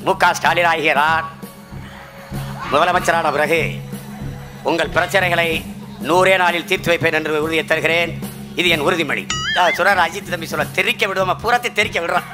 மு க ஸ்டாலின் ஆகிறார் முதலமைச்சரான பிறகு உங்கள் பிரச்சனைகளை நூறே நாளில் தீர்த்து வைப்பேன் என்று உறுதியை தருகிறேன் இது என் உறுதிமொழி அஹ் சொல்றாரு அஜித் தம்பி சொல்ல தெரிக்க விடுவோமா பூரத்தை தெரிக்க விடுறான்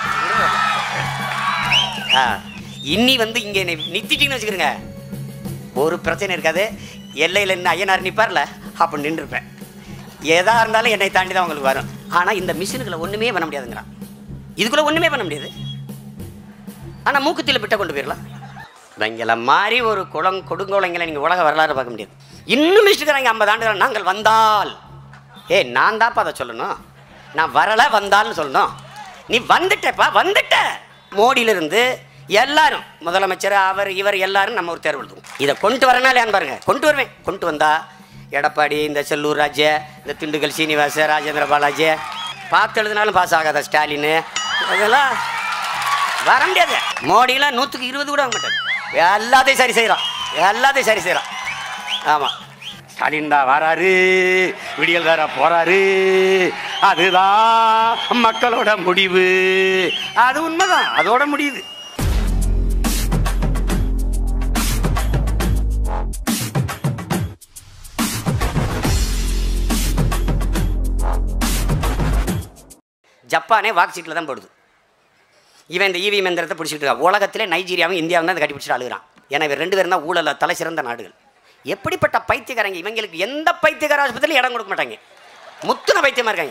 ஆ, இன்னி வந்து இங்கே என்னை நித்திட்டீங்கன்னு வச்சுக்கிறேங்க ஒரு பிரச்சனை இருக்காது எல்லையில் என்ன ஐயனார் நிற்பார்ல அப்போ நின்றுருப்பேன் எதா இருந்தாலும் என்னை தாண்டி தான் உங்களுக்கு வரும் ஆனால் இந்த மிஷினுக்குள்ள ஒன்றுமே பண்ண முடியாதுங்கிறான் இதுக்குள்ள ஒன்றுமே பண்ண முடியாது ஆனால் மூக்குத்தியில் பிட்ட கொண்டு போயிடலாம் இவங்கள மாதிரி ஒரு குளம் கொடுங்கோலைங்களை நீங்கள் உலக வரலாறு பார்க்க முடியாது இன்னும் மிஸ்டுக்கிறாங்க ஐம்பது ஆண்டுகள் நாங்கள் வந்தால் ஏ நான் தான்ப்பா அதை சொல்லணும் நான் வரல வந்தால்னு சொல்லணும் நீ வந்துட்டப்பா வந்துட்ட மோடியிலிருந்து எல்லாரும் முதலமைச்சர் அவர் இவர் எல்லாரும் நம்ம ஒரு தேர்வு எழுதுவோம் இதை கொண்டு வரனாலே பாருங்க கொண்டு வருவேன் கொண்டு வந்தா எடப்பாடி இந்த செல்லூர் ராஜ இந்த திண்டுக்கல் சீனிவாச ராஜேந்திர பாலாஜி பார்த்து எழுதினாலும் பாஸ் ஆகாத ஸ்டாலின் இதெல்லாம் வர முடியாது மோடிலாம் நூற்றுக்கு இருபது கூட வாங்க மாட்டார் எல்லாத்தையும் சரி செய்கிறான் எல்லாத்தையும் சரி செய்கிறான் ஆமாம் ஸ்டாலின் தான் வராரு விடியல் வேற போறாரு அதுதான் மக்களோட முடிவு அது உண்மைதான் அதோட முடியுது ஜப்பானே வாக்கு சீட்டில் தான் போடுது இவன் இந்த ஈவி மந்திரத்தை பிடிச்சிட்டு இருக்கான் உலகத்திலே நைஜீரியாவும் இந்தியாவும் தான் அதை கட்டி பிடிச்சிட்டு அழுகிறான் ஏன்னா இவன் ரெண்டு பேரும் தான் ஊழல தலை சிறந்த நாடுகள் எப்படிப்பட்ட பைத்தியக்காரங்க இவங்களுக்கு எந்த பைத்தியக்கார ஆஸ்பத்திரியிலும் இடம் கொடுக்க மாட்டாங்க முத்துன பைத்தியமாக இருக்காங்க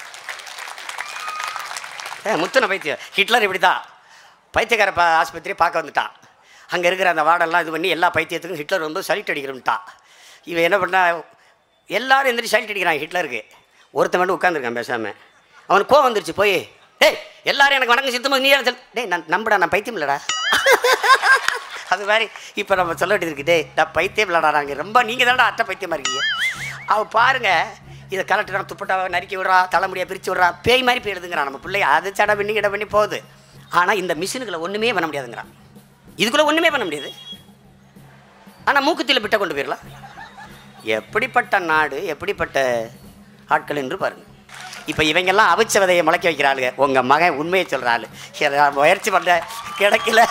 ஏ முத்துன பைத்தியம் ஹிட்லர் இப்படி தான் பைத்தியக்கார பா ஆஸ்பத்திரியை பார்க்க வந்துட்டான் அங்கே இருக்கிற அந்த வார்டெல்லாம் இது பண்ணி எல்லா பைத்தியத்துக்கும் ஹிட்லர் வந்து சலிட் அடிக்கிறோம்ட்டான் இவன் என்ன பண்ணா எல்லாரும் எந்திரி சலிட் அடிக்கிறான் ஹிட்லருக்கு ஒருத்தன் மட்டும் உட்காந்துருக்கான் பேசாமல் அவனுக்கு கோவம் வந்துருச்சு போய் டேய் எல்லாரும் எனக்கு வணக்கம் சித்தமாக நீ சொல் டேய் நான் நம்படா நான் பைத்தியம் இல்லைடா அது மாதிரி இப்போ நம்ம சொல்ல வேண்டியது இருக்கு டேய் நான் பைத்தியம் இல்லைடா நாங்கள் ரொம்ப நீங்கள் தானடா அட்டை பைத்தியமாக இருக்கீங்க அவ பாருங்க இதை கலட்டுறான் துப்பட்டாவை நறுக்கி விடுறா தலைமுடியை பிரித்து விடுறா பேய் மாதிரி போயிடுதுங்கிறான் நம்ம பிள்ளை அது சடை பண்ணி கிட பண்ணி போகுது ஆனால் இந்த மிஷினுக்குள்ள ஒன்றுமே பண்ண முடியாதுங்கிறான் இதுக்குள்ளே ஒன்றுமே பண்ண முடியாது ஆனால் மூக்குத்தியில் பிட்ட கொண்டு போயிடலாம் எப்படிப்பட்ட நாடு எப்படிப்பட்ட ஆட்கள் என்று பாருங்க இப்போ இவங்கெல்லாம் அவிச்ச விதையை முளைக்க வைக்கிற ஆளுங்க உங்கள் மகன் உண்மையை சொல்கிற ஆளு இதை நான் முயற்சி பண்ண கிடைக்கல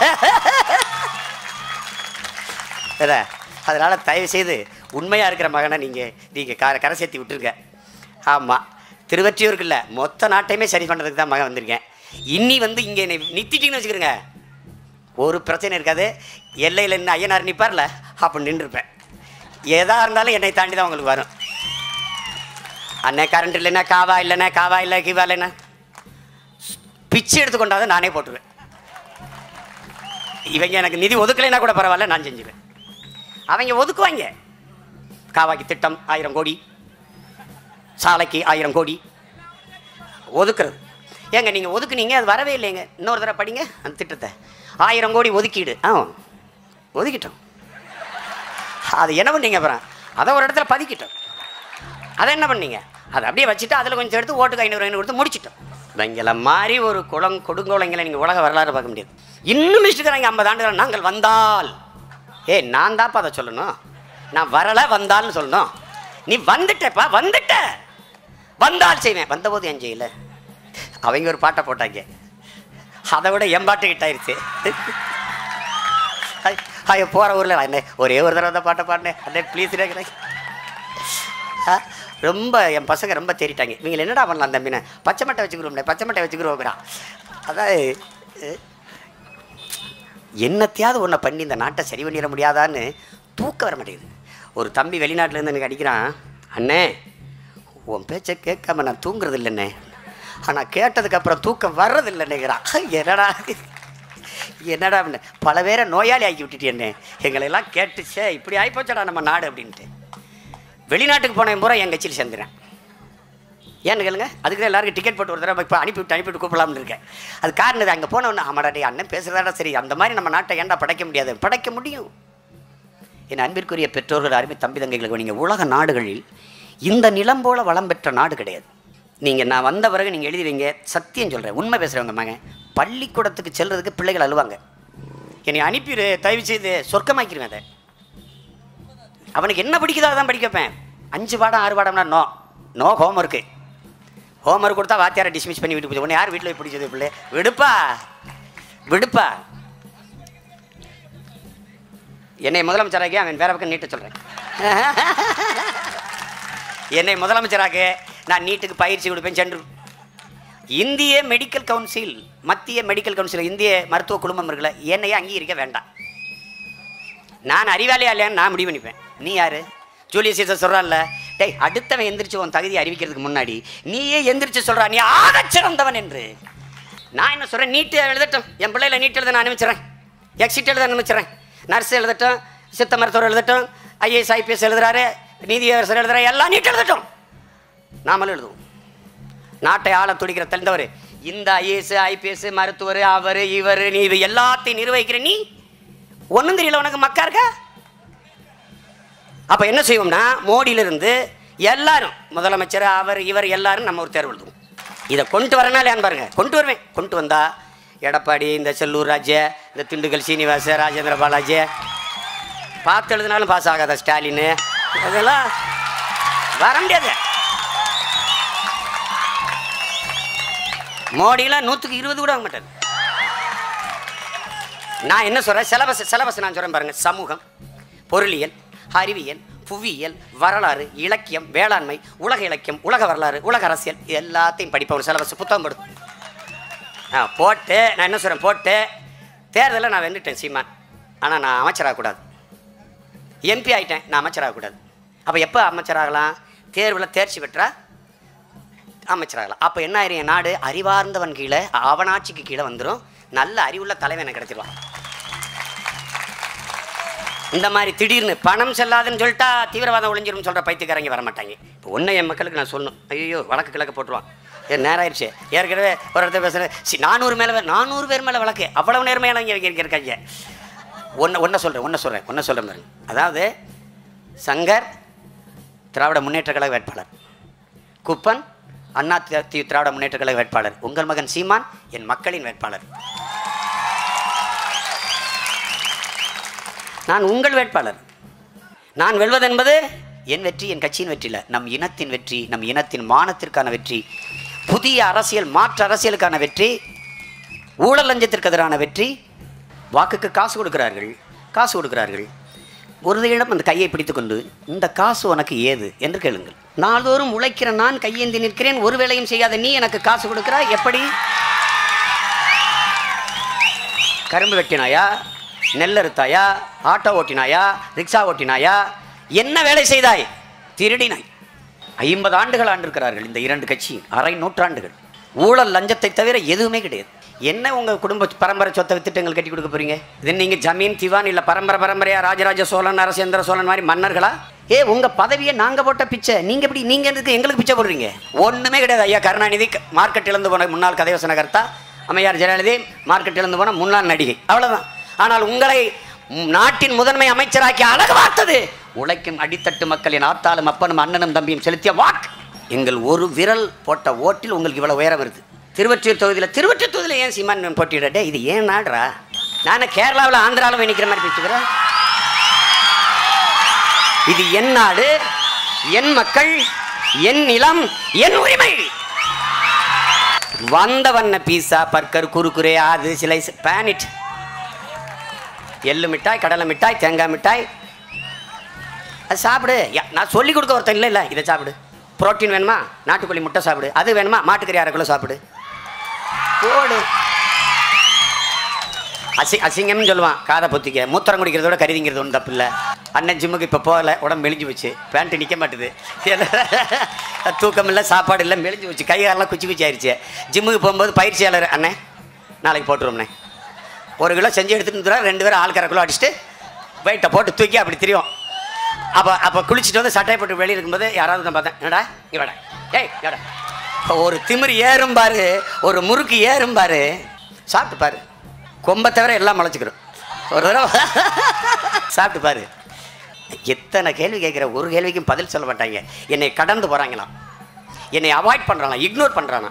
என்ன அதனால் தயவு செய்து உண்மையாக இருக்கிற மகனை நீங்கள் நீங்கள் கரை கரை சேர்த்தி விட்டுருங்க ஆமாம் திருவற்றியூருக்கு இல்லை மொத்த நாட்டையுமே சரி பண்ணுறதுக்கு தான் மகன் வந்திருக்கேன் இன்னி வந்து இங்கே என்னை நித்திட்டீங்கன்னு வச்சுக்கிறேங்க ஒரு பிரச்சனை இருக்காது எல்லையில் என்ன ஐயனார் நிற்பார்ல அப்போ நின்றுருப்பேன் எதா இருந்தாலும் என்னை தாண்டி தான் உங்களுக்கு வரும் அண்ணே கரண்ட் இல்லைன்னா காவா இல்லைண்ணே காவா இல்லை கிவா இல்லைண்ணா பிச்சு எடுத்து கொண்டாத நானே போட்டுருவேன் இவங்க எனக்கு நிதி ஒதுக்கலைன்னா கூட பரவாயில்ல நான் செஞ்சுருவேன் அவங்க ஒதுக்குவாங்க காவாக்கு திட்டம் ஆயிரம் கோடி சாலைக்கு ஆயிரம் கோடி ஒதுக்குறது ஏங்க நீங்கள் ஒதுக்குனீங்க அது வரவே இல்லைங்க இன்னொரு தடவை படிங்க அந்த திட்டத்தை ஆயிரம் கோடி ஒதுக்கீடு ஆ ஒதுக்கிட்டோம் அது என்ன பண்ணீங்க அப்புறம் அதை ஒரு இடத்துல பதிக்கிட்டோம் அதை என்ன பண்ணீங்க அதை அப்படியே வச்சுட்டு அதில் கொஞ்சம் எடுத்து ஓட்டுக்கு ஐநூறு ஐநூறு கொடுத்து முடிச்சிட்டோம் இவங்கள மாதிரி ஒரு குளம் கொடுங்கோலைங்களை நீங்கள் உலக வரலாறு பார்க்க முடியாது இன்னும் மிஸ்டுக்கிறாங்க ஐம்பது ஆண்டுகள் நாங்கள் வந்தால் ஏ நான் தான்ப்பா அதை சொல்லணும் நான் வரல வந்தால்னு சொல்லணும் நீ வந்துட்டப்பா வந்துட்ட வந்தால் செய்வேன் வந்தபோது ஏன் செய்யல அவங்க ஒரு பாட்டை போட்டாங்க அதை விட என் பாட்டு கிட்டாயிருச்சு ஐயோ போகிற ஊரில் அண்ணே ஒரே ஒரு தடவை தான் பாட்டை பாடினேன் அண்ணே ப்ளீஸ் ரொம்ப என் பசங்க ரொம்ப தேறிட்டாங்க இவங்க என்னடா பண்ணலாம் தம்பிண்ணே பச்சை மட்டை வச்சுக்கிறோம்ண்ணே பச்சை மட்டை வச்சுக்கிறோம்டா அதான் அஹ், என்னத்தையாவது ஒன்றை பண்ணி இந்த நாட்டை சரி பண்ணிட முடியாதான்னு தூக்கம் வர மாட்டேங்குது ஒரு தம்பி வெளிநாட்டிலேருந்து எனக்கு அடிக்கிறான் அண்ணே உன் பேச்சை கேட்காம நான் தூங்குறது இல்லைண்ணே ஆனால் கேட்டதுக்கப்புறம் தூக்கம் வர்றது இல்லைன்னுங்கிறான் என்னடா என்னடா அப்படின்னு பல பேரை நோயாளி ஆக்கி விட்டுட்டேன்னே எங்களெல்லாம் கேட்டுச்சே இப்படி ஆகிப்போச்சடா நம்ம நாடு அப்படின்ட்டு வெளிநாட்டுக்கு போனேன் பூரா என் கட்சியில் சேர்ந்துறேன் ஏன்னு கேளுங்க அதுக்கு தான் எல்லாருக்கும் டிக்கெட் போட்டு ஒரு தடவை இப்போ அனுப்பிவிட்டு அனுப்பிவிட்டு கூப்பிடலாம்னு இருக்கேன் அது காரணம் இது அங்கே போனவொன்னே ஆமாடா டேய் அண்ணன் பேசுகிறதா சரி அந்த மாதிரி நம்ம நாட்டை ஏன்டா படைக்க முடியாது படைக்க முடியும் என் அன்பிற்குரிய பெற்றோர்கள் அருமை தம்பி தங்கைகளுக்கு நீங்கள் உலக நாடுகளில் இந்த நிலம் போல வளம் பெற்ற நாடு கிடையாது நீங்கள் நான் வந்த பிறகு நீங்கள் எழுதி வைங்க சத்தியம் சொல்கிறேன் உண்மை பேசுகிறவங்க மகன் பள்ளிக்கூடத்துக்கு செல்றதுக்கு பிள்ளைகள் அழுவாங்க என்னை அனுப்பிடு தயவு செய்து சொர்க்கமாக்கிடுவேன் அதை அவனுக்கு என்ன பிடிக்குதோ அதான் படிக்க வைப்பேன் அஞ்சு பாடம் ஆறு பாடம்னா no no home work home work கொடுத்தா வாத்தியாரை டிஸ்மிஸ் பண்ணி வீட்டுக்கு போச்சு உடனே யார் வீட்டில் போய் பிடிச்சது பிள்ளை விடுப்பா விடுப்பா என்னை முதலமைச்சராக்கி அவன் வேற பக்கம் நீட்ட சொல்கிறேன் என்னை முதலமைச்சராக நான் நீட்டுக்கு பயிற்சி கொடுப்பேன் சென்று இந்திய மெடிக்கல் கவுன்சில் மத்திய மெடிக்கல் கவுன்சில் இந்திய மருத்துவ குழுமம் இருக்குல்ல என்னையே அங்கீகரிக்க வேண்டாம் நான் அறிவாளியா இல்லையான்னு நான் முடிவு பண்ணிப்பேன் நீ யாரு ஜூலியஸ் சீசர் சொல்கிறான்ல டேய் அடுத்தவன் எந்திரிச்சு உன் தகுதி அறிவிக்கிறதுக்கு முன்னாடி நீயே எந்திரிச்சு சொல்றா நீ ஆகச் சிறந்தவன் என்று நான் என்ன சொல்கிறேன் நீட்டு எழுதட்டும் என் பிள்ளையில நீட் எழுத நான் அனுப்பிச்சிடுறேன் எக்ஸிட் எழுத அனுப்பிச்சிடுறேன் நர்ஸ் எழுதட்டும் சித்த மருத்துவர் எழுதட்டும் ஐஏஎஸ் ஐபிஎஸ் எழுதுறாரு நீதியரசர் எழுதுறாரு எல்லாம் நீட் எழுதட்டும் நாமளும் எழுதுவோம் நாட்டை ஆள துடிக்கிற தெரிந்தவர் இந்த ஐஏஎஸ் ஐபிஎஸ் மருத்துவர் அவர் இவர் நீ இது எல்லாத்தையும் நிர்வகிக்கிற நீ ஒன்றும் தெரியல உனக்கு மக்கா இருக்கா அப்போ என்ன செய்வோம்னா மோடியிலிருந்து எல்லாரும் முதலமைச்சர் அவர் இவர் எல்லாரும் நம்ம ஒரு தேர்வு எழுதுவோம் இதை கொண்டு வரனாலே பாருங்க கொண்டு வருவேன் கொண்டு வந்தா எடப்பாடி இந்த செல்லூர் ராஜ இந்த திண்டுக்கல் சீனிவாச ராஜேந்திர பாலாஜி பார்த்து எழுதினாலும் பாஸ் ஆகாத ஸ்டாலின் அதெல்லாம் வர முடியாது மோடிலாம் நூற்றுக்கு இருபது கூட ஆக மாட்டார் நான் என்ன சொல்கிறேன் சிலபஸ் சிலபஸ் நான் சொல்கிறேன் பாருங்க சமூகம் பொருளியல் அறிவியல் புவியியல் வரலாறு இலக்கியம் வேளாண்மை உலக இலக்கியம் உலக வரலாறு உலக அரசியல் இது எல்லாத்தையும் படிப்போம் சிலபஸ் புத்தகம் படும் ஆ போட்டு நான் என்ன சொல்கிறேன் போட்டு தேர்தலில் நான் வென்றுட்டேன் சீமான் ஆனால் நான் அமைச்சராகக்கூடாது எம்பி ஆயிட்டேன் நான் அமைச்சராகக்கூடாது அப்போ எப்போ அமைச்சராகலாம் தேர்வில் தேர்ச்சி பெற்றா அமைச்சராகலாம் அப்போ என்ன ஆயிரும் என் நாடு அறிவார்ந்தவன் கீழே அவனாட்சிக்கு கீழே வந்துடும் நல்ல அறிவுள்ள தலைவன் எனக்கு கிடைச்சிருவான் இந்த மாதிரி திடீர்னு பணம் செல்லாதுன்னு சொல்லிட்டா தீவிரவாதம் ஒளிஞ்சிரும் சொல்கிற பைத்தியக்காரங்க வர மாட்டாங்க இப்போ ஒன்றை என் மக்களுக்கு நான் சொல்லணும் ஐயோ வழக்கு கிழக்கு போட்டுருவான் ஏன் நேரம் ஆயிடுச்சு ஏற்கனவே ஒரு இடத்துல பேசுகிறேன் சி நானூறு மேலே நானூறு பேர் மேலே வழக்கு அவ்வளவு நேர்மையானவங்க இங்க இருக்காங்க ஒன்று ஒன்றை சொல்கிறேன் ஒன்றை சொல்கிறேன் ஒன்றை சொல்கிறேன் பாருங்க அதாவது சங்கர் திராவிட முன்னேற்ற கழக வேட்பாளர் குப்பன் அண்ணா தி- தி- திராவிட முன்னேற்ற கழக வேட்பாளர் உங்கள் மகன் சீமான் என் மக்களின் வேட்பாளர் நான் உங்கள் வேட்பாளர் நான் வெல்வது என்பது என் வெற்றி என் கட்சியின் வெற்றி இல்லை நம் இனத்தின் வெற்றி நம் இனத்தின் மானத்திற்கான வெற்றி புதிய அரசியல் மாற்று அரசியலுக்கான வெற்றி ஊழல் லஞ்சத்திற்கு எதிரான வெற்றி வாக்குக்கு காசு கொடுக்கிறார்கள் காசு கொடுக்கிறார்கள் ஒருவரிடம் அந்த கையை பிடித்துக்கொண்டு இந்த காசு உனக்கு ஏது என்று கேளுங்கள் நாள்தோறும் உழைக்கிற நான் கையேந்தி நிற்கிறேன் ஒரு வேளையும் செய்யாத நீ எனக்கு காசு கொடுக்கிறாய் எப்படி கரும்பு வெட்டினாயா நெல் அறுத்தாயா ஆட்டோ ஓட்டினாயா ரிக்ஷா ஓட்டினாயா என்ன வேலை செய்தாய் திருடினாய் ஐம்பது ஆண்டுகள் ஆண்டிருக்கிறார்கள் இந்த இரண்டு கட்சி அரை நூற்றாண்டுகள் ஊழல் லஞ்சத்தை தவிர எதுவுமே கிடையாது என்ன உங்கள் குடும்ப பரம்பரை சொத்தை வித்துட்டு கட்டி கொடுக்க போறீங்க இது நீங்கள் ஜமீன் திவான் இல்லை பரம்பரை பரம்பரையா ராஜராஜ சோழன் நரசேந்திர சோழன் மாதிரி மன்னர்களா ஏ உங்கள் பதவியை நாங்கள் போட்ட பிச்சை நீங்கள் எப்படி நீங்கள் எதுக்கு எங்களுக்கு பிச்சை போடுறீங்க ஒன்றுமே கிடையாது ஐயா கருணாநிதி க- மார்க்கெட் இழந்து போன முன்னாள் கதைவசன கர்த்தா அம்மையார் ஜெயலலிதா மார்க்கெட் இழந்து போன முன்னாள் நடிகை அவ்வளவுதான் ஆனால் உங்களை ம், நாட்டின் முதன்மை அமைச்சராக்கி அழகு பார்த்தது உழைக்கும் அடித்தட்டு மக்களின் ஆத்தாலும் அப்பனும் அண்ணனும் தம்பியும் செலுத்திய வாக்கு எங்கள் ஒரு விரல் போட்ட ஓட்டில் உங்களுக்கு இவ்வளவு உயரம் வருது திருவற்றியூர் தொகுதியில் திருவற்றியூர் தொகுதியில் ஏன் சீமான் போட்டியிடட்டே இது ஏன் நாடுறா நான் கேரளாவில் ஆந்திராவில் போய் நிற்கிற மாதிரி பேசுகிறேன் இது என் நாடு என் மக்கள் என் நிலம் என் உரிமை வந்தவண்ண பீஸா பர்கர் குறுக்குரே அது சிலை பேனிட் எள்ளு மிட்டாய் கடலை மிட்டாய் தேங்காய் மிட்டாய் அது சாப்பிடு யா- நான் சொல்லி கொடுக்க ஒருத்தன் இல்லை இல்லை இதை சாப்பிடு புரோட்டீன் வேணுமா நாட்டுக்கோழி முட்டை சாப்பிடு அது வேணுமா மாட்டுக்கறி அரை கிலோ சாப்பிடு போடு அசி அசிங்கம்னு சொல்லுவான் காதை பொத்திக்க மூத்திரம் குடிக்கிறதோட கருதிங்கிறது ஒன்றும் தப்பு இல்லை அண்ணன் ஜிம்முக்கு இப்போ போகல உடம்பு மெலிஞ்சு போச்சு பேண்ட்டு நிற்க மாட்டுது தூக்கம் இல்லை சாப்பாடு இல்லை மெலிஞ்சு போச்சு கை காலெல்லாம் குச்சி குச்சி ஆயிடுச்சு ஜிம்முக்கு போகும்போது பயிற்சியாளர் அண்ணே நாளைக்கு போட்டுருவோம்ண்ணே ஒரு கிலோ செஞ்சு எடுத்துட்டு வந்துடுறா ரெண்டு பேரும் ஆள் கரை கிலோ அடிச்சுட்டு வெயிட்டை போட்டு தூக்கி அப்படி தெரியும் அப்போ அப்போ குளிச்சுட்டு வந்து சட்டை போட்டு வெளியே இருக்கும்போது யாராவது நான் பார்த்தேன் என்னடா இங்கே வாடா ஏய் ஏடா ஒரு திமிரு ஏறும் பாரு ஒரு முறுக்கு ஏறும் பாரு சாப்பிட்டு பாரு கொம்பை தவிர எல்லாம் முளைச்சிக்கிறோம் ஒரு தடவை சாப்பிட்டு பாரு எத்தனை கேள்வி கேட்குற ஒரு கேள்விக்கும் பதில் சொல்ல மாட்டாங்க என்னை கடந்து போகிறாங்களாம் என்னை அவாய்ட் பண்ணுறாங்களாம் இக்னோர் பண்ணுறானா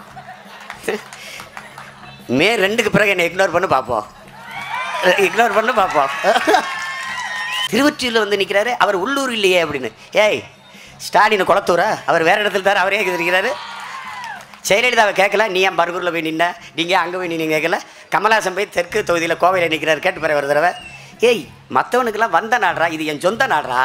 மே ரெண்டுக்கு பிறகு என்னை இக்னோர் பண்ணி பார்ப்போம் இக்னோர் பண்ணி பார்ப்போம் திருவொற்றியூரில் வந்து நிற்கிறாரு அவர் உள்ளூர் இல்லையே அப்படின்னு ஏய் ஸ்டாலின் குளத்தூரா அவர் வேற இடத்துல தார் அவரே இருக்கிறாரு ஜெயலலிதாவை கேட்கல நீ ஏன் பர்கூரில் போய் நின்ன நீங்கள் அங்கே போய் நின்று கேட்கல கமலாசன் போய் தெற்கு தொகுதியில் கோவையில் நிற்கிறாரு கேட்டு பாரு ஒரு தடவை ஏய் மற்றவனுக்கெல்லாம் வந்த நாடுறா இது என் சொந்த நாடுறா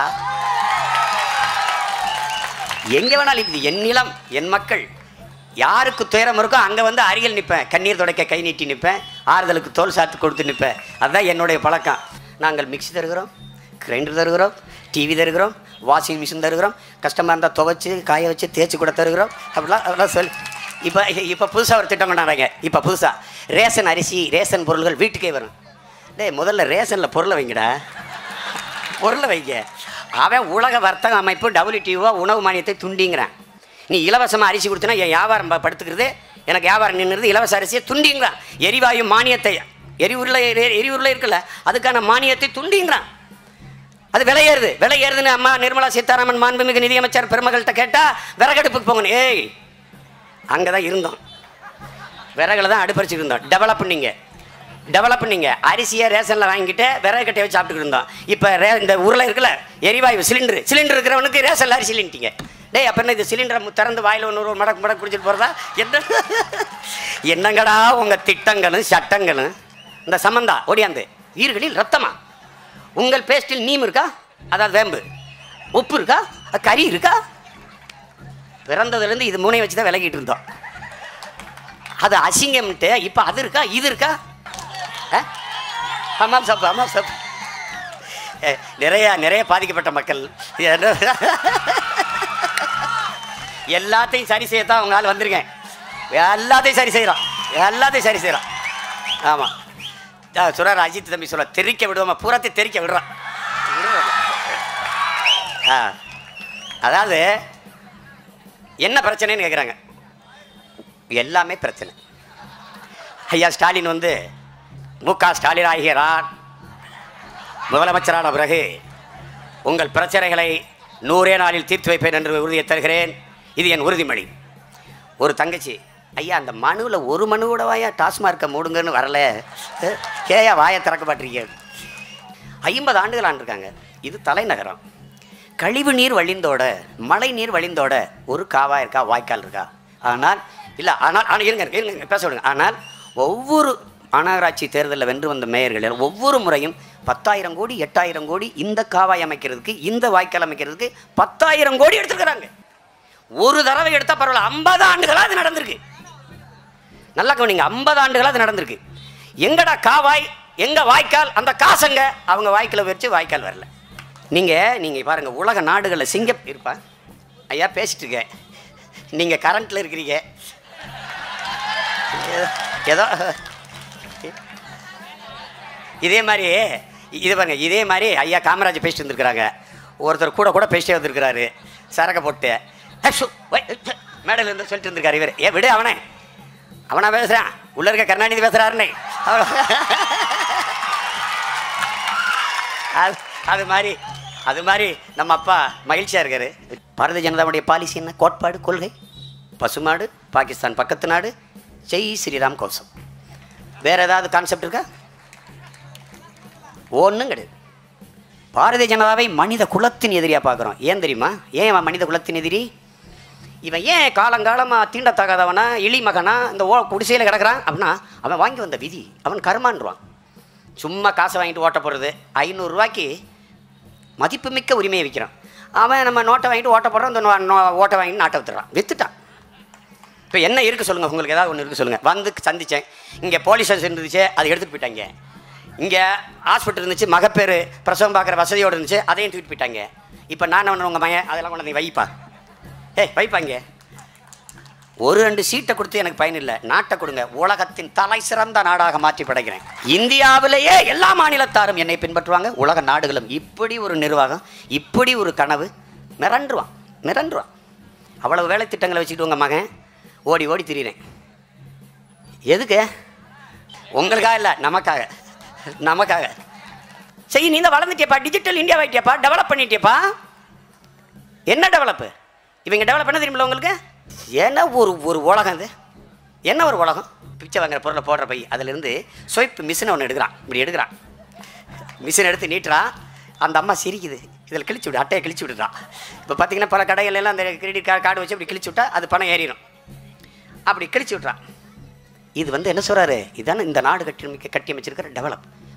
எங்கே வேணாலும் இது என் நிலம் என் மக்கள் யாருக்கு துயரம் இருக்கோ அங்கே வந்து அருகில் நிற்பேன் கண்ணீர் துடைக்க கை நீட்டி நிற்பேன் ஆறுதலுக்கு தோல் சாத்து கொடுத்து நிற்பேன் அதுதான் என்னுடைய பழக்கம் நாங்கள் மிக்ஸி தருகிறோம் கிரைண்டர் தருகிறோம் டிவி தருகிறோம் வாஷிங் மிஷின் தருகிறோம் கஷ்டமாக இருந்தால் துவைச்சி காய வச்சு தேய்ச்சி கூட தருகிறோம் அப்படிலாம் அதெல்லாம் சொல்லி இப்போ இப்போ புதுசாக ஒரு திட்டம் கொண்டாடுறாங்க இப்போ புதுசாக ரேஷன் அரிசி ரேஷன் பொருள்கள் வீட்டுக்கே வரும் டேய் முதல்ல ரேஷனில் பொருளை வைங்கடா பொருளை வைங்க அவன் உலக வர்த்தக அமைப்பு டபிள்யூடிஓ உணவு மானியத்தை துண்டிங்கிறான் நீ இலவசமாக அரிசி கொடுத்தனா என் வியாபாரம் ப- படுத்துக்கிறது எனக்கு வியாபாரம் நின்றுது இலவச அரிசியை துண்டிங்கிறான் எரிவாயு மானியத்தை எரிவுருளை எரிவுருளை இருக்குல்ல அதுக்கான மானியத்தை துண்டிங்கிறான் அது விலை ஏறுது விலை ஏறுதுன்னு அம்மா நிர்மலா சீதாராமன் மாண்புமிகு நிதியமைச்சர் பெருமகள்கிட்ட கேட்டால் விறகடுப்புக்கு போங்கணும் ஏய் அங்கே தான் இருந்தோம் விறகுல தான் அடுப்பறிச்சிட்டு இருந்தோம் டெவலப் பண்ணீங்க டெவலப் பண்ணீங்க அரிசியை ரேஷனில் வாங்கிட்டு விறகு கட்டையை வச்சு சாப்பிட்டுக்கிட்டு இருந்தோம் இப்போ ரே இந்த உருளை இருக்குல்ல எரிவாயு சிலிண்டர் சிலிண்டர் இருக்கிறவனுக்கு ரேஷனில் அரிசி இல்லைன்ட்டீங்க டேய் அப்போ என்ன இது சிலிண்டரை திறந்து வாயில் ஒன்று ஒரு மடக்கு மடக்கு குடிச்சிட்டு போகிறதா என்ன என்னங்கடா உங்கள் திட்டங்களும் சட்டங்களும் இந்த சம்மந்தா ஓடியாந்து ஈர்களில் ரத்தமா உங்கள் பேஸ்டில் நீம் இருக்கா அதாவது வேம்பு உப்பு இருக்கா கறி இருக்கா பிறந்ததுலேருந்து இது மூணையும் வச்சு தான் விலகிட்டு இருந்தோம் அது அசிங்கம்ட்டு இப்போ அது இருக்கா இது இருக்கா ஆ? ஆமாம் சாப்பு ஆமாம் சாப்பு ஏ, நிறைய நிறைய பாதிக்கப்பட்ட மக்கள் என்ன- எல்லாத்தையும் சரி செய்யத்தான் அவங்க ஆள் வந்திருக்கேன் எல்லாத்தையும் சரி செய்கிறான் எல்லாத்தையும் சரி செய்கிறான் ஆமாம் சொல்கிறார் அஜித் தம்பி சொல்ல தெறிக்க விடுவோமா பூராத்தை தெறிக்க விடுறான் ஆ அதாவது என்ன பிரச்சனைன்னு கேட்குறாங்க எல்லாமே பிரச்சனை ஐயா ஸ்டாலின் வந்து மு க ஸ்டாலின் ஆகிறார் முதலமைச்சரான பிறகு உங்கள் பிரச்சனைகளை நூறே நாளில் தீர்த்து வைப்பேன் என்று உறுதியை தருகிறேன் இது என் உறுதிமொழி ஒரு தங்கச்சி ஐயா அந்த மனுவில் ஒரு மனு கூட வாயா டாஸ்மார்க்கை மூடுங்கன்னு வரல அஹ், ஏயா வாயை திறக்க மாட்டீங்க ஐம்பது ஆண்டுகள் ஆண்டிருக்காங்க இது தலைநகரம் கழிவு நீர் வழிந்தோட மழை நீர் வழிந்தோட ஒரு காவா இருக்கா வாய்க்கால் இருக்கா ஆனால் இல்லை ஆனால் ஆனால் இருங்க இருங்க, இருங்க பேச விடுங்க ஆனால் ஒவ்வொரு மாநகராட்சி தேர்தலில் வென்று வந்த மேயர்கள் ஒவ்வொரு முறையும் பத்தாயிரம் கோடி எட்டாயிரம் கோடி இந்த காவாய் அமைக்கிறதுக்கு இந்த வாய்க்கால் அமைக்கிறதுக்கு பத்தாயிரம் கோடி எடுத்துருக்குறாங்க ஒரு தடவை எடுத்தால் பரவாயில்ல ஐம்பது ஆண்டுகளாக அது நடந்திருக்கு நல்லா கவனிங்க ஐம்பது ஆண்டுகளாக அது நடந்திருக்கு எங்கடா காவாய் எங்க வாய்க்கால் அந்த காசங்க அவங்க வாய்க்கால வச்சு வாய்க்கால் வரல நீங்கள் நீங்கள் பாருங்கள் உலக நாடுகளில் சிங்க இருப்பா ஐயா பேசிட்டு இருக்கேன் நீங்கள் கரண்ட்டில் இருக்கிறீங்க ஏதோ- ஏதோ இதே மாதிரி இது பாருங்க இதே மாதிரி ஐயா காமராஜ் பேசிட்டு வந்திருக்கிறாங்க ஒருத்தர் கூட கூட பேசிட்டே வந்திருக்கிறாரு சரக்கை போட்டு "ஏய், சு, வை, சு," மேடையில இருந்து சொல்லிட்டு இருந்திருக்காரு இவர் ஏ விடு அவனே அவனா பேசுறான் உள்ள இருக்க கருணாநிதி பேசுறாருன்னு அது அது மாதிரி அது மாதிரி நம்ம அப்பா மகிழ்ச்சியாக இருக்காரு பாரதிய ஜனதாவுடைய பாலிசி என்ன கோட்பாடு கொள்கை பசுமாடு பாகிஸ்தான் பக்கத்து நாடு ஜெய் ஸ்ரீராம் கோசம் வேற ஏதாவது கான்செப்ட் இருக்கா ஒன்றும் கிடையாது பாரதிய ஜனதாவை மனித குலத்தின் எதிரியாக பார்க்குறோம் ஏன் தெரியுமா ஏன் அவன் மனித குலத்தின் எதிரி இவன் ஏன் காலங்காலமாக தீண்டத்தகாதவனா இளி மகனா இந்த ஓ குடிசையில் கிடக்குறான் அப்படின்னா அவன் வாங்கி வந்த விதி அவன் கருமான்றான் சும்மா காசை வாங்கிட்டு ஓட்ட போடுறது ஐநூறுரூவாய்க்கு மதிப்புமிக்க உரிமையை விற்கிறான் அவன் நம்ம நோட்டை வாங்கிட்டு ஓட்ட போடுறான் இந்த நோ- நோ- ஓட்டை வாங்கிட்டு நாட்டை வித்துறான் வித்துட்டான் இப்போ என்ன இருக்குது சொல்லுங்கள் உங்களுக்கு ஏதாவது ஒன்று இருக்குது சொல்லுங்கள் வந்து சந்தித்தேன் இங்கே போலீஸ் ஸ்டேஷன் இருந்துச்சு அதை எடுத்துகிட்டு போயிட்டாங்க இங்கே ஹாஸ்பிட்டல் இருந்துச்சு மகப்பேறு பிரசவம் பார்க்குற வசதியோடு இருந்துச்சு அதையும் தூக்கிட்டு போயிட்டாங்க இப்போ நான் ஒன்று உங்கள் மகன் அதெல்லாம் கொண்டு வந்து வைப்பா ஏய் வைப்பாங்க ஒரு ரெண்டு சீட்டை கொடுத்து எனக்கு பயன் இல்லை நாட்டை கொடுங்க உலகத்தின் தலை சிறந்த நாடாக மாற்றி படைக்கிறேன் இந்தியாவிலேயே எல்லா மாநிலத்தாரும் என்னை பின்பற்றுவாங்க உலக நாடுகளும் இப்படி ஒரு நிர்வாகம் இப்படி ஒரு கனவு மிரண்டுருவான் மிரண்டுருவான் அவ்வளவு வேலை திட்டங்களை வச்சுக்கிட்டு உங்கள் மகன் ஓடி ஓடி திரியிறேன் எதுக்கு உங்களுக்காக இல்லை நமக்காக நமக்காக சரி நீ தான் வளர்ந்துட்டியப்பா டிஜிட்டல் இந்தியா ஆகிட்டியப்பா டெவலப் பண்ணிட்டியப்பா என்ன டெவலப்பு இவங்க டெவலப் பண்ண தெரியுமில்ல உங்களுக்கு என்ன ஒரு ஒரு உலகம் இது என்ன ஒரு உலகம் பிச்சை வாங்குற பொருளை போடுற பை அதிலிருந்து ஸ்வைப் மிஷினை ஒன்று எடுக்கிறான் இப்படி எடுக்கிறான் மிஷின் எடுத்து நீட்டுறான் அந்த அம்மா சிரிக்குது இதில் கிழிச்சு விடு அட்டையை கிழிச்சு விடுறான் இப்போ பார்த்தீங்கன்னா பல கடைகள் எல்லாம் அந்த கிரெடிட் கார்டு கார்டு வச்சு இப்படி கிழிச்சு விட்டா அது பணம் ஏறிடும் அப்படி கிழிச்சு விட்றான் இது வந்து என்ன சொல்கிறாரு இதானே இந்த நாடு கட்டி கட்டி அமைச்சிருக்கிற டெவலப்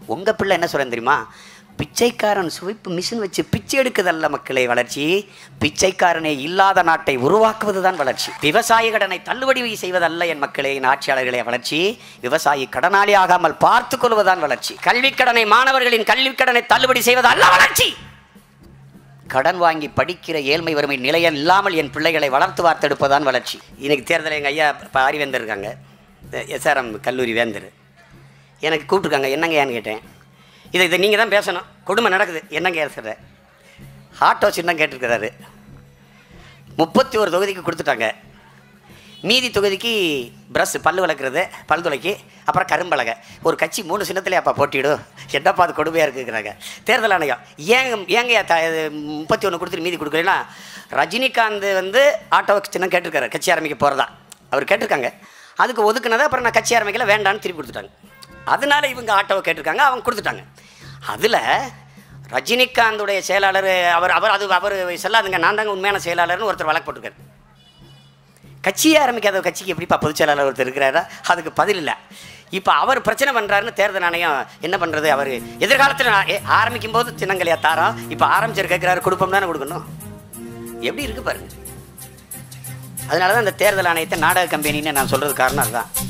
உங்கள் பிள்ளை என்ன சொல்கிறேன் தெரியுமா பிச்சைக்காரன் சுவைப்பு மிஷின் வச்சு பிச்சை எடுக்குதல்ல மக்களை வளர்ச்சி பிச்சைக்காரனே இல்லாத நாட்டை உருவாக்குவதுதான் வளர்ச்சி விவசாய கடனை தள்ளுபடி செய்வதல்ல என் மக்களே என் ஆட்சியாளர்களே வளர்ச்சி விவசாயி கடனாளி ஆகாமல் பார்த்துக் கொள்வதுதான் வளர்ச்சி கல்விக் கடனை மாணவர்களின் கல்விக் கடனை தள்ளுபடி செய்வது அல்ல வளர்ச்சி கடன் வாங்கி படிக்கிற ஏழ்மை வறுமை நிலையம் இல்லாமல் என் பிள்ளைகளை வளர்த்து வார்த்தெடுப்பதான் வளர்ச்சி இன்னைக்கு தேர்தலில் எங்கள் ஐயா இப்போ அறிவேந்தர் இருக்காங்க எஸ்ஆர்எம் கல்லூரி வேந்தர் எனக்கு கூப்பிட்ருக்காங்க என்னங்கய்யான்னு கேட்டேன் இதை இதை நீங்கள் தான் பேசணும் கொடுமை நடக்குது என்னங்க சார் ஆட்டோ சின்னம் கேட்டிருக்கிறாரு முப்பத்தி ஒரு தொகுதிக்கு கொடுத்துட்டாங்க மீதி தொகுதிக்கு ப்ரஷ் பல்லு விளக்குறது பல் துளைக்கு அப்புறம் கரும்பலகை ஒரு கட்சி மூணு சின்னத்திலே அப்பா போட்டிடும் என்னப்பா அது கொடுமையாக இருக்குங்கிறாங்க தேர்தல் ஆணையம் ஏங்க ஏங்க த முப்பத்தி ஒன்று கொடுத்துட்டு மீதி கொடுக்கலன்னா ரஜினிகாந்த் வந்து ஆட்டோ சின்னம் கேட்டிருக்காரு கட்சி ஆரம்பிக்க போகிறதா அவர் கேட்டிருக்காங்க அதுக்கு ஒதுக்குனதை அப்புறம் நான் கட்சி ஆரம்பிக்கல வேண்டான்னு திருப்பி கொடுத்துட்டாங்க அதனால இவங்க ஆட்டோவை கேட்டிருக்காங்க அவங்க கொடுத்துட்டாங்க அதில் ரஜினிகாந்துடைய செயலாளர் அவர் அவர் அது அவர் செல்லாதுங்க நான் தாங்க உண்மையான செயலாளர்னு ஒருத்தர் வழக்கு போட்டிருக்காரு கட்சியே ஆரம்பிக்காத ஒரு கட்சிக்கு எப்படிப்பா பொதுச் செயலாளர் ஒருத்தர் இருக்கிறாரா அதுக்கு பதில் இல்லை இப்போ அவர் பிரச்சனை பண்ணுறாருன்னு தேர்தல் ஆணையம் என்ன பண்ணுறது அவர் எதிர்காலத்தில் நான் ஏ, ஆரம்பிக்கும் போது சின்னங்களையா தாரோம் இப்போ ஆரம்பிச்சர் கேட்குறாரு கொடுப்போம் தானே கொடுக்கணும் எப்படி இருக்கு பாருங்க அதனால தான் இந்த தேர்தல் ஆணையத்தை நாடக கம்பெனின்னு நான் சொல்கிறது காரணம் அதுதான்